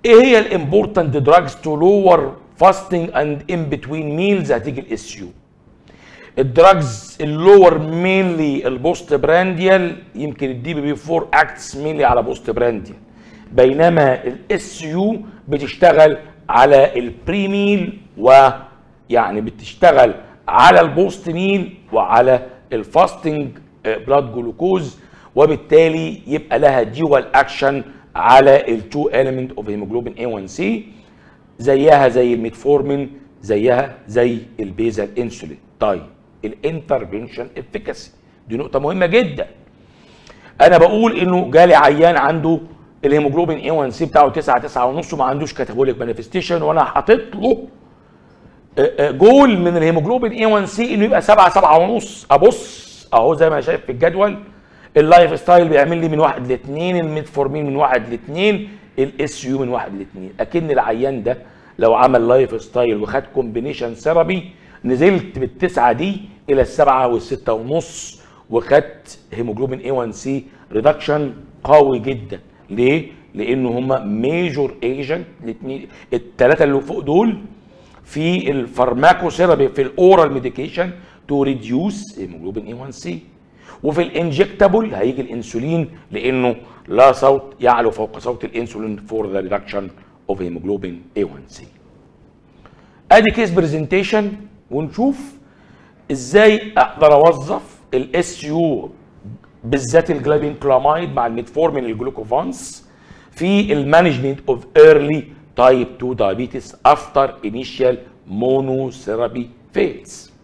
ايه هي الامبورتنت دراجز تو لور فاستنج اند ان بتوين ميلز هتيجي الاس يو الدراجز اللور مينلي البوست برانديال يمكن الدي بي بي 4 اكتس مينلي على بوست برانديال بينما الاس يو بتشتغل على البري ميل ويعني بتشتغل على البوست ميل وعلى الفاستنج بلاد جلوكوز وبالتالي يبقى لها ديوال اكشن على التو اليمنت اوف هيموجلوبين اي 1 سي زيها زي الميتفورمين زيها زي البيزال انسولين طيب الانترفنشن افيكاسي دي نقطه مهمه جدا انا بقول انه جالي عيان عنده الهيموجلوبين اي 1 سي بتاعه 9 9 ونص وما عندوش كاتابوليك مانيفستيشن وانا حاطط له جول من الهيموجلوبين اي 1 سي انه يبقى 7 7 ونص ابص اهو زي ما شايف في الجدول اللايف ستايل بيعمل لي من واحد لاثنين الميتفورمين من واحد لاثنين الاس يو من واحد لاثنين اكن العيان ده لو عمل لايف ستايل وخد كومبينيشن ثيرابي نزلت بالتسعه دي الى السبعه والسته ونص وخدت هيموجلوبين اي 1 سي ريدكشن قوي جدا ليه؟ لانه هم ميجور ايجنت الاثنين الثلاثه اللي فوق دول في الفارماكو ثيرابي في الاورال ميديكيشن تو ريديوس هيموجلوبين اي 1 سي وفي الانجكتابل هيجي الانسولين لانه لا صوت يعلو فوق صوت الانسولين فور ذا ريدكشن اوف هيموجلوبين اي 1 سي ادي كيس برزنتيشن ونشوف ازاي اقدر اوظف الاس يو بالذات الجلابين كلامايد مع الميتفورمين الجلوكوفانس في المانجمنت اوف ايرلي تايب 2 diabetes افتر انيشال مونوثيرابي فيلز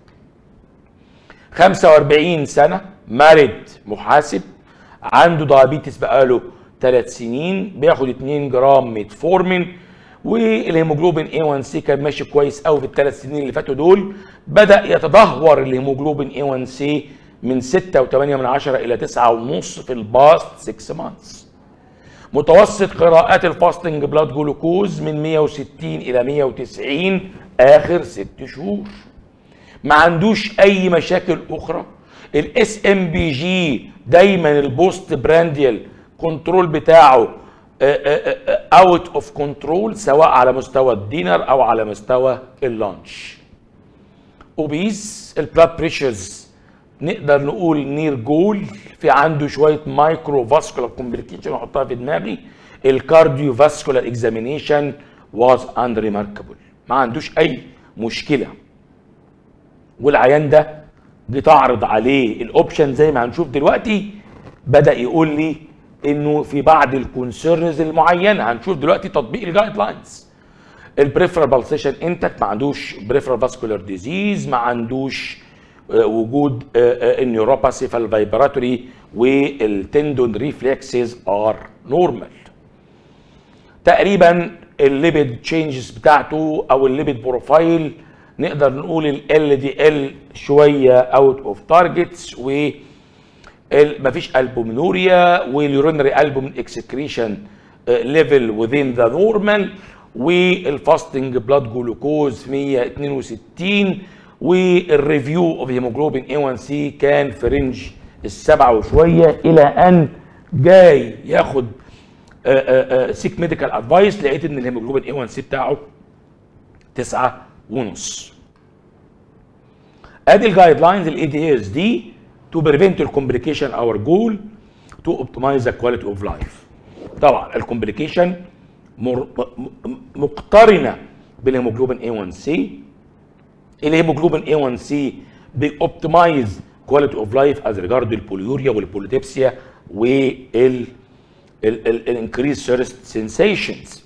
45 سنه مارد محاسب عنده دايابيتس بقاله 3 سنين بياخد 2 جرام ميتفورمين والهيموجلوبين اي 1 سي كان ماشي كويس قوي في الثلاث سنين اللي فاتوا دول بدا يتدهور الهيموجلوبين اي 1 سي من 6.8 من عشرة الى 9.5 في الباست 6 مانثس متوسط قراءات الفاستنج بلاد جلوكوز من 160 الى 190 اخر 6 شهور ما عندوش اي مشاكل اخرى الاس ام بي جي دايما البوست برانديال كنترول بتاعه اوت اوف كنترول سواء على مستوى الدينر او على مستوى اللانش اوبيز البلاد بريشرز نقدر نقول نير جول في عنده شويه مايكرو فاسكولار كومبليكيشن احطها في دماغي الكارديو فاسكولار اكزامينيشن واز unremarkable ما عندوش اي مشكله والعيان ده جيت اعرض عليه الاوبشن زي ما هنشوف دلوقتي بدا يقول لي انه في بعض الكونسيرنز المعينه هنشوف دلوقتي تطبيق الجايد لاينز البريفرال بالسيشن انتك ما عندوش بريفرال فاسكولار ديزيز ما عندوش آه، وجود النيوروباثي فالفايبراتوري والتندون ريفلكسز ار نورمال تقريبا الليبيد تشينجز بتاعته او الليبيد بروفايل نقدر نقول ال دي ال شويه اوت اوف تارجتس و مفيش البومينوريا واليورينري البومين اكسكريشن ليفل within ذا نورمال والفاستنج بلاد جلوكوز 162 والريفيو اوف هيموجلوبين اي 1 سي كان في رينج السبعه وشويه الى ان جاي ياخد سيك ميديكال ادفايس لقيت ان الهيموجلوبين اي 1 سي بتاعه تسعة ونص ادي الجايد لاينز الاي دي اس دي تو بريفنت الكومبليكيشن اور جول تو اوبتمايز ذا كواليتي اوف لايف طبعا الكومبليكيشن مقترنه بالهيموجلوبين اي 1 سي الهيموجلوبين اي 1 سي بيوبتمايز كواليتي اوف لايف از ريجارد البوليوريا والبوليديبسيا وال الانكريز ثيرست سنسيشنز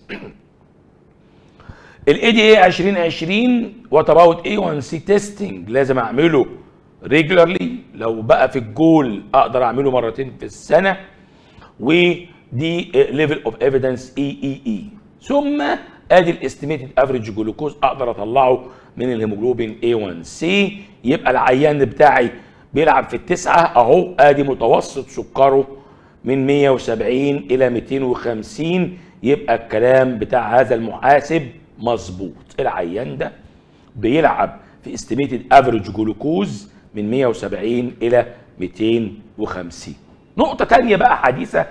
الاي دي اي 2020 وات اباوت اي 1 سي تيستنج لازم اعمله ريجولارلي لو بقى في الجول اقدر اعمله مرتين في السنه ودي ليفل اوف ايفيدنس اي اي اي ثم ادي الاستيميتد افريج جلوكوز اقدر اطلعه من الهيموجلوبين اي 1 سي يبقى العيان بتاعي بيلعب في التسعه اهو ادي متوسط سكره من 170 الى 250 يبقى الكلام بتاع هذا المحاسب مظبوط العيان ده بيلعب في استيميتد افريج جلوكوز من 170 الى 250 نقطة تانية بقى حديثة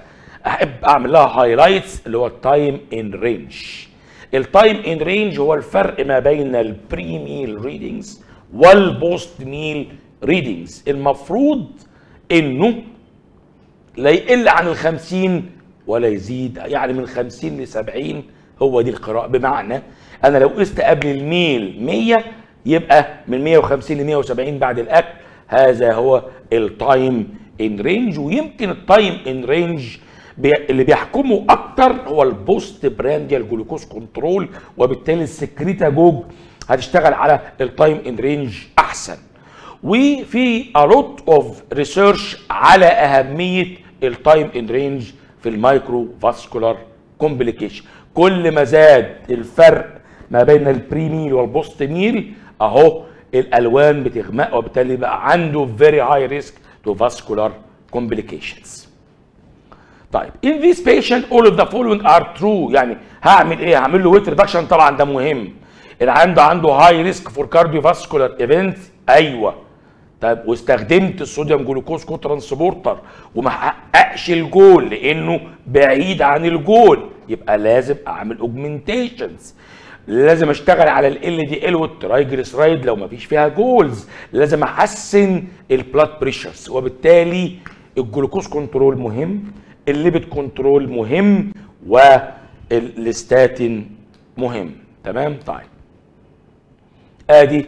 احب اعمل لها هايلايتس اللي هو التايم ان رينج التايم ان رينج هو الفرق ما بين البري ميل ريدنجز والبوست ميل ريدنجز المفروض انه لا يقل عن ال 50 ولا يزيد يعني من 50 ل 70 هو دي القراءة بمعنى انا لو قست قبل الميل 100 يبقى من 150 ل 170 بعد الاكل هذا هو التايم ان رينج ويمكن التايم ان رينج اللي بيحكمه اكتر هو البوست برانديال جلوكوز كنترول وبالتالي السكريتاجوج هتشتغل على التايم ان رينج احسن وفي a lot of research على اهميه التايم ان رينج في المايكرو فاسكولار كومبليكيشن كل ما زاد الفرق ما بين البري ميل والبوست ميل اهو الالوان بتغمق وبالتالي بقى عنده very high risk to vascular complications طيب in this patient all of the following are true يعني هعمل ايه هعمل له ويت ريدكشن طبعا ده مهم اللي عنده عنده هاي ريسك فور كارديوفاسكولار ايفنت ايوه طيب واستخدمت الصوديوم جلوكوز كو ترانسبورتر وما حققش الجول لانه بعيد عن الجول يبقى لازم اعمل اوجمنتيشنز لازم اشتغل على ال دي ال والترايجليسرايد لو ما فيش فيها جولز لازم احسن البلاد بريشرز وبالتالي الجلوكوز كنترول مهم الليبيد كنترول مهم والستاتين مهم تمام طيب ادي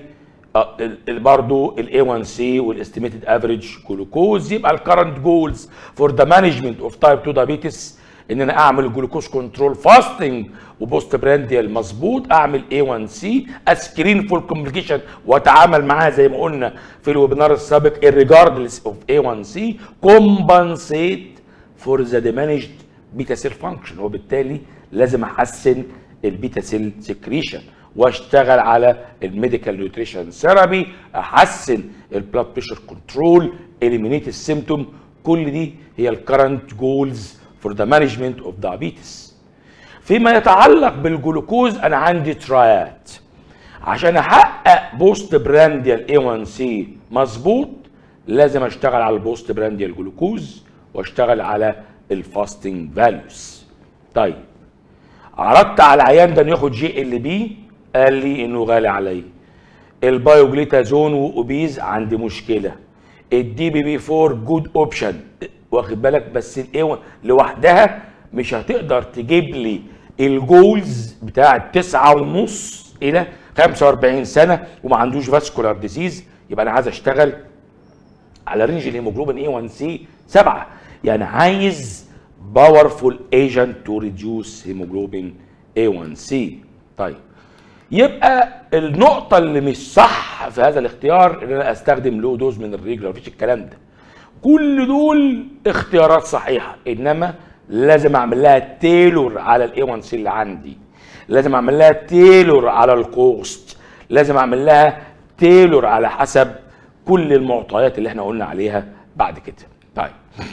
برضه الاي 1 سي والاستيميتد افريج جلوكوز يبقى الكرنت جولز فور ذا مانجمنت اوف تايب 2 دايابيتس ان انا اعمل جلوكوز كنترول فاستنج وبوست برانديال مظبوط اعمل اي 1 سي اسكرين فول كومبليكيشن واتعامل معاها زي ما قلنا في الويبينار السابق الريجاردلس اوف اي 1 سي كومبنسيت فور ذا ديمانجد بيتا سيل فانكشن وبالتالي لازم احسن البيتا سيل سكريشن واشتغل على الميديكال نيوتريشن ثيرابي احسن البلاد بريشر كنترول اليمينيت السيمتوم كل دي هي الكرنت جولز فور ذا مانجمنت اوف دايابيتس فيما يتعلق بالجلوكوز انا عندي ترايات عشان احقق بوست برانديال اي 1 سي مظبوط لازم اشتغل على البوست برانديال جلوكوز واشتغل على الفاستنج فاليوز طيب عرضت على العيان ده انه ياخد جي ال بي قال لي انه غالي عليا البايوجليتازون واوبيز عندي مشكله الدي بي بي 4 جود اوبشن واخد بالك بس الايه لوحدها مش هتقدر تجيب لي الجولز بتاع تسعة ونص الى 45 سنه وما عندوش فاسكولار ديزيز يبقى انا عايز اشتغل على رينج الهيموجلوبين اي 1 سي 7 يعني عايز باورفول ايجنت تو ريديوس هيموجلوبين اي 1 سي طيب يبقى النقطة اللي مش صح في هذا الاختيار ان انا استخدم لو دوز من الريجلر مفيش الكلام ده. كل دول اختيارات صحيحة انما لازم اعمل لها تيلور على الاي 1 سي اللي عندي. لازم اعمل لها تيلور على الكوست. لازم اعمل لها تيلور على حسب كل المعطيات اللي احنا قلنا عليها بعد كده. طيب.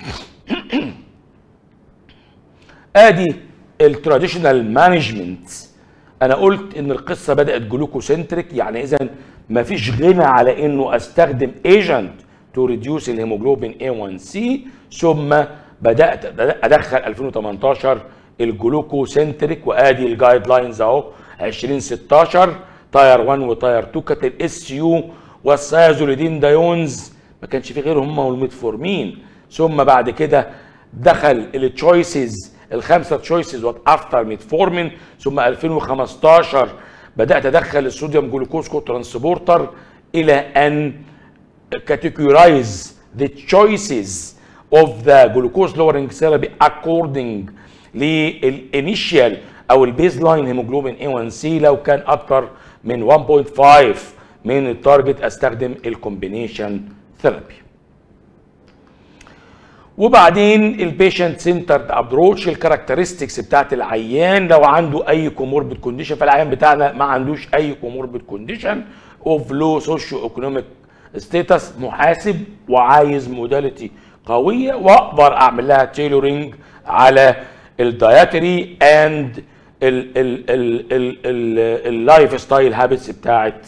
ادي التراديشنال مانجمنت انا قلت ان القصه بدات جلوكوسنتريك يعني اذا ما فيش غنى على انه استخدم ايجنت تو ريديوس الهيموجلوبين A1C ثم بدات ادخل 2018 الجلوكوسنتريك وادي الجايد لاينز اهو 2016 تاير 1 وتاير 2 كانت الاس يو والسايزوليدين دايونز ما كانش في غيرهم هم والميتفورمين ثم بعد كده دخل التشويسز الخمسه تشويسز وات افتر ميتفورمين ثم 2015 بدات ادخل الصوديوم جلوكوز كو ترانسبورتر الى ان categorize the choices of the glucose lowering therapy according للانيشال او البيز لاين هيموجلوبين A1C لو كان اكتر من 1.5 من التارجت استخدم الكومبينيشن ثيرابي وبعدين البيشنت سنترد ابروتش الكاركترستكس بتاعت العيان لو عنده اي كوموربيد كونديشن فالعيان بتاعنا ما عندوش اي كوموربيد كونديشن اوف لو سوشيو ايكونوميك ستيتس محاسب وعايز موداليتي قويه واقدر اعمل لها تيلورنج على الدايتري اند اللايف ستايل هابتس بتاعت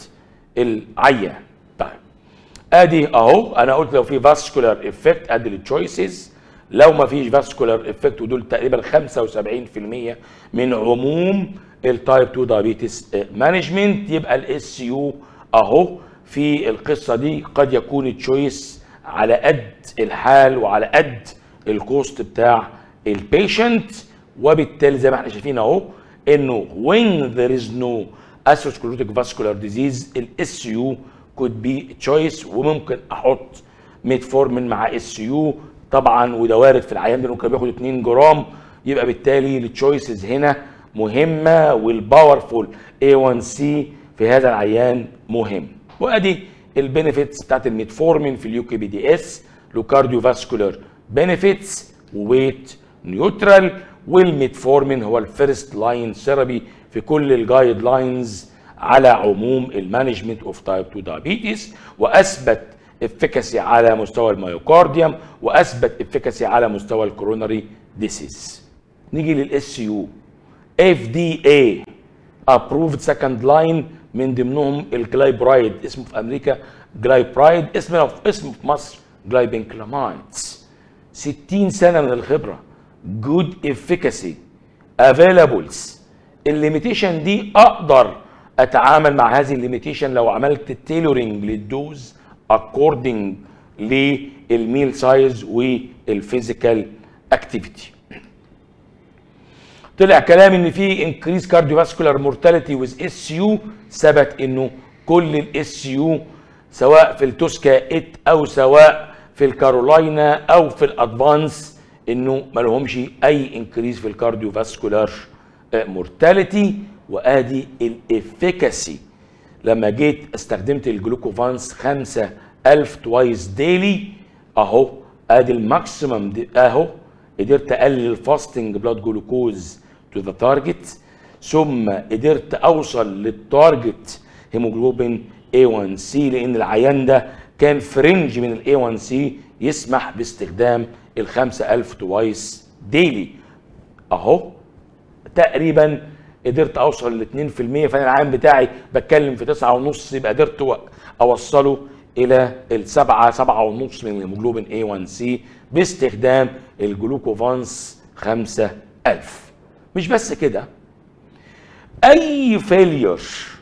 العيان طيب ادي اهو انا قلت لو في فاسكولار افكت ادي التشويسز لو ما فيش فاسكولار افكت ودول تقريبا 75% من عموم التايب 2 دايابيتس مانجمنت يبقى الاس يو اهو في القصه دي قد يكون تشويس على قد الحال وعلى قد الكوست بتاع البيشنت وبالتالي زي ما احنا شايفين اهو انه when there is no atherosclerotic vascular disease الاس يو could be choice وممكن احط ميتفورمين مع اس يو طبعا وده وارد في العيان ده انه كان بياخد 2 جرام يبقى بالتالي التشويسز هنا مهمه والباورفول A1C في هذا العيان مهم وادي البينيفيتس بتاعت الميتفورمين في اليو كي بي دي اس له كارديو فاسكولار بينيفيتس وويت نيوترال والميتفورمين هو الفيرست لاين ثيرابي في كل الجايد لاينز على عموم المانجمنت اوف تايب 2 دايابيتس واثبت افكاسي على مستوى الميوكارديوم واثبت افكاسي على مستوى الكوروناري ديسيز نيجي للاس يو اف دي اي ابروفد سكند لاين من ضمنهم الجلايبرايد اسمه في امريكا جلايبرايد اسمه في اسمه في مصر جلايبنكلامايدز 60 سنه من الخبره جود افيكاسي افيلابلز الليميتيشن دي اقدر اتعامل مع هذه الليميتيشن لو عملت تيلورنج للدوز اكوردنج للميل سايز والفيزيكال اكتيفيتي طلع كلام ان في انكريز كارديوفاسكولار مورتاليتي ويز اس يو ثبت انه كل الاس يو سواء في التوسكا ات او سواء في الكارولاينا او في الادفانس انه ما لهمش اي انكريز في الكارديوفاسكولار مورتاليتي وادي الافيكاسي لما جيت استخدمت الجلوكوفانس 5000 توايس ديلي اهو ادي الماكسيمم اهو قدرت اقلل الفاستنج بلاد جلوكوز تو ذا تارجت ثم قدرت اوصل للتارجت هيموجلوبين A1C لان العيان ده كان فرنج من ال A1C يسمح باستخدام ال 5000 توايس ديلي اهو تقريبا قدرت اوصل ل 2% فانا العام بتاعي بتكلم في 9 ونص يبقى قدرت اوصله الى ال 7 7 ونص من الهيموجلوبين A1C باستخدام الجلوكوفانس 5000 مش بس كده اي فيلير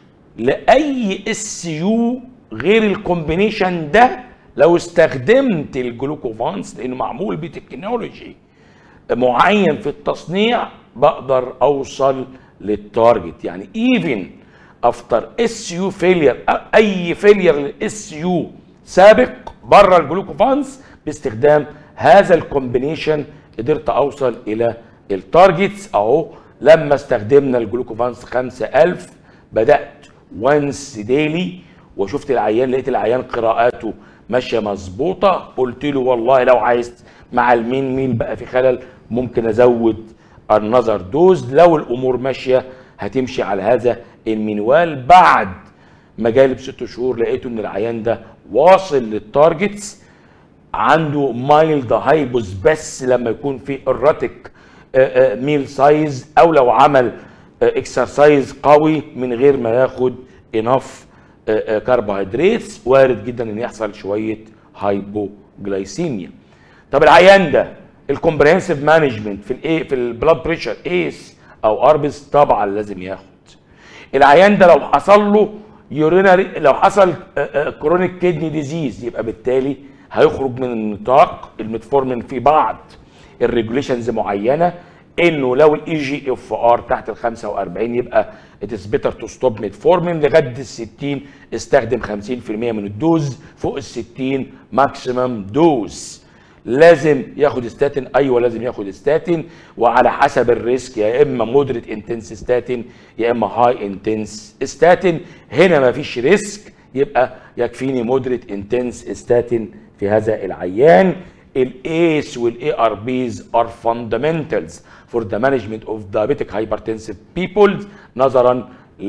لاي اس يو غير الكومبينيشن ده لو استخدمت الجلوكوفانس لانه معمول بتكنولوجي معين في التصنيع بقدر اوصل للتارجت يعني ايفن افتر اس يو فيلير اي فيلير للاس يو سابق بره الجلوكوفانس باستخدام هذا الكومبينيشن قدرت اوصل الى التارجتس اهو لما استخدمنا الجلوكوفانس 5000 بدات وانس ديلي وشفت العيان لقيت العيان قراءاته ماشيه مظبوطه قلت له والله لو عايز مع المين ميل بقى في خلل ممكن ازود النظر دوز لو الامور ماشيه هتمشي على هذا المنوال بعد ما جالب ست شهور لقيته ان العيان ده واصل للتارجتس عنده مايلد هايبوز بس لما يكون في erratic ميل سايز او لو عمل اكسرسايز قوي من غير ما ياخد انف كربوهيدرات وارد جدا ان يحصل شويه هايبوجلايسيميا طب العيان ده الكومبريهنسيف مانجمنت في الايه في البلاد بريشر ايس او اربس طبعا لازم ياخد العيان ده لو حصل له يورينري لو حصل كرونيك كيدني ديزيز يبقى بالتالي هيخرج من النطاق المتفورمين في بعض الريجوليشنز معينه انه لو الاي جي اف ار تحت ال 45 يبقى اتس بيتر تو ستوب ميتفورمين لغايه ال 60 استخدم 50% من الدوز فوق ال 60 ماكسيمم دوز لازم ياخد ستاتين ايوه لازم ياخد ستاتين وعلى حسب الريسك يا اما مودريت انتنس ستاتين يا اما هاي انتنس ستاتين هنا ما فيش ريسك يبقى يكفيني مودريت انتنس ستاتين في هذا العيان الايس والاي ار بيز ار فاندامنتالز فور ذا مانجمنت اوف diabetic hypertensive people نظرا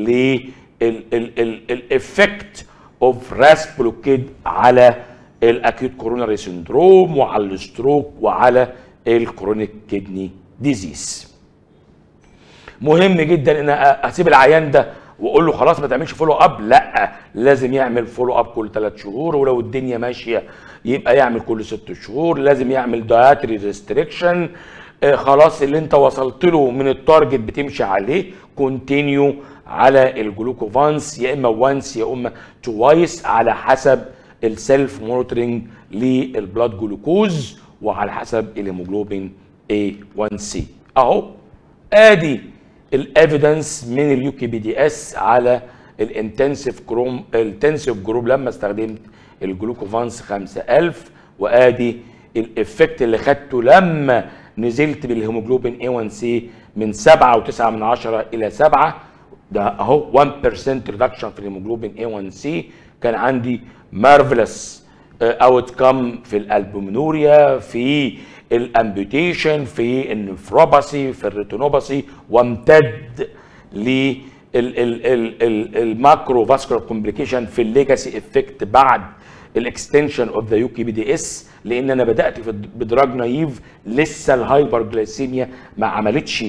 للافكت اوف راس بلوكيد على الاكيوت كوروناري سندروم وعلى الستروك وعلى الكرونيك كدني ديزيز مهم جدا ان اسيب العيان ده واقول له خلاص ما تعملش فولو اب لا لازم يعمل فولو اب كل ثلاث شهور ولو الدنيا ماشيه يبقى يعمل كل ست شهور لازم يعمل دايتري ريستريكشن خلاص اللي انت وصلت له من التارجت بتمشي عليه كونتينيو على الجلوكوفانس يا اما وانس يا اما توايس على حسب السيلف مونيتورنج للبلاد جلوكوز وعلى حسب الهيموجلوبين A1C اهو ادي الايفيدنس من اليو كي بي دي اس على الانتنسيف كروم الانتنسيف جروب لما استخدمت الجلوكوفانس 5000 وادي الافكت اللي خدته لما نزلت بالهيموجلوبين A1C من 7.9 من 10 الى 7 ده اهو 1% ريدكشن في الهيموجلوبين A1C كان عندي مارفلس اوت كم في الالبومينوريا في الامبيوتيشن في النفروباسي في الريتينوباسي وامتد ل الماكرو فاسكولار كومبليكيشن في الليجاسي افكت بعد الاكستنشن اوف ذا يو كي بي دي اس لان انا بدات في بدراج نايف لسه الهايبر جلايسيميا ما عملتش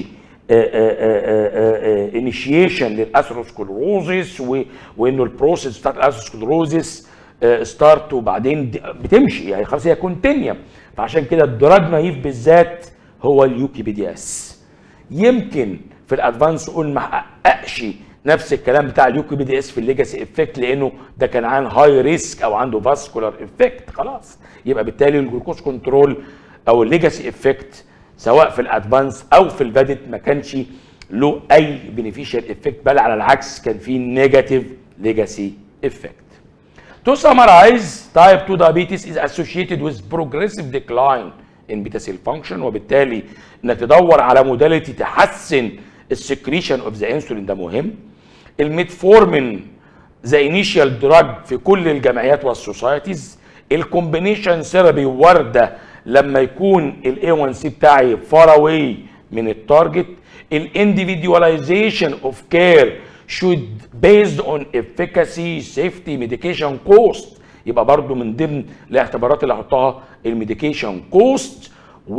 انيشيشن للاثيروسكلروزيس وانه البروسيس بتاعت الاثيروسكلروزيس ستارت وبعدين بتمشي يعني خلاص هي كونتينيوم فعشان كده الدراج نايف بالذات هو اليو كي بي دي اس يمكن في الادفانس قول ما حققش نفس الكلام بتاع اليو كي بي دي اس في الليجاسي افكت لانه ده كان عن هاي ريسك او عنده فاسكولار افكت خلاص يبقى بالتالي الجلوكوز كنترول او الليجاسي افكت سواء في الادفانس او في الفادت ما كانش له اي بينيفيشال افكت بل على العكس كان في نيجاتيف ليجاسي افكت To summarize, type 2 diabetes is associated with progressive decline in beta cell function وبالتالي انك تدور على موداليتي تحسن السكريشن اوف ذا انسولين ده مهم. الميتفورمين ذا انيشال دراج في كل الجمعيات والسوسايتيز الكومبينيشن ثيرابي وارده لما يكون الاي 1 سي بتاعي فار اواي من التارجت الانديفيدواليزيشن اوف كير should based on efficacy safety medication cost يبقى برضو من ضمن الاعتبارات اللي هحطها الميديكيشن كوست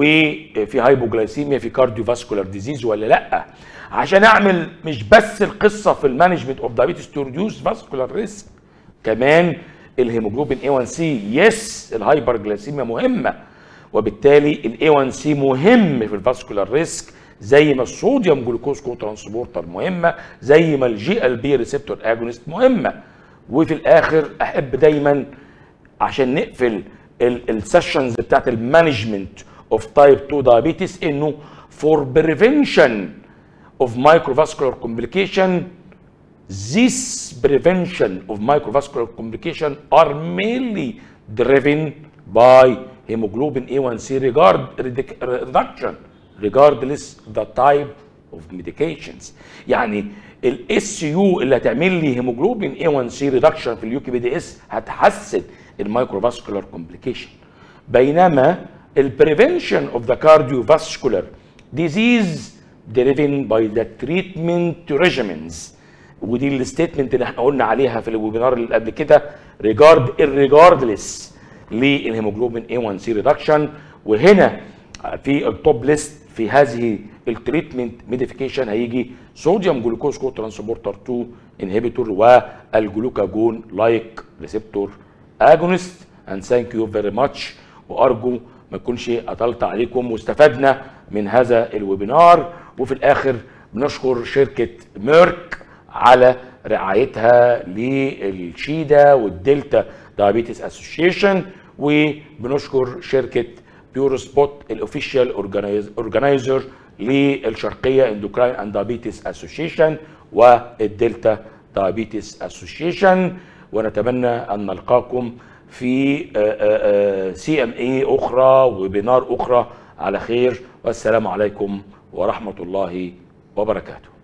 وفي هايبوجلايسيميا في كارديو فاسكولار ديزيز ولا لا عشان اعمل مش بس القصه في المانجمنت اوف دايابيتس تو ريديوس فاسكولار ريسك كمان الهيموجلوبين اي 1 سي يس الهايبرجلايسيميا مهمه وبالتالي الاي 1 سي مهم في الفاسكولار ريسك زي ما الصوديوم جلوكوز كو ترانسبورتر مهمه زي ما الجي ال بي ريسبتور اجونست مهمه وفي الاخر احب دايما عشان نقفل السيشنز بتاعت المانجمنت اوف تايب 2 دايابيتس انه فور بريفنشن اوف مايكروفاسكولار كومبليكيشن this prevention of microvascular complication are mainly driven by hemoglobin A1C regard reduction regardless the type of medications يعني الاس يو اللي هتعمل لي هيموجلوبين A1C ريدكشن في اليو كي بي دي اس هتحسن المايكروفاسكولار كومبليكيشن بينما البريفنشن اوف ذا كارديوفاسكولار ديزيز driven by the treatment regimens ودي الستيتمنت اللي احنا قلنا عليها في الويبينار اللي قبل كده ريجارد irregardless للهيموجلوبين A1C ريدكشن وهنا في التوب ليست في هذه التريتمنت ميديفيكيشن هيجي صوديوم جلوكوز كو ترانسبورتر 2 انهبيتور والجلوكاجون لايك ريسبتور اجونست اند ثانك يو فيري ماتش وارجو ما يكونش اطلت عليكم واستفدنا من هذا الويبينار وفي الاخر بنشكر شركه ميرك على رعايتها للشيدا والدلتا دايابيتس اسوشيشن وبنشكر شركه بيور سبوت الاوفيشال اورجنايزر للشرقيه اندوكراين اند دايابيتس اسوشيشن والدلتا دايابيتس اسوشيشن ونتمنى ان نلقاكم في سي ام اي اخرى وبنار اخرى على خير والسلام عليكم ورحمه الله وبركاته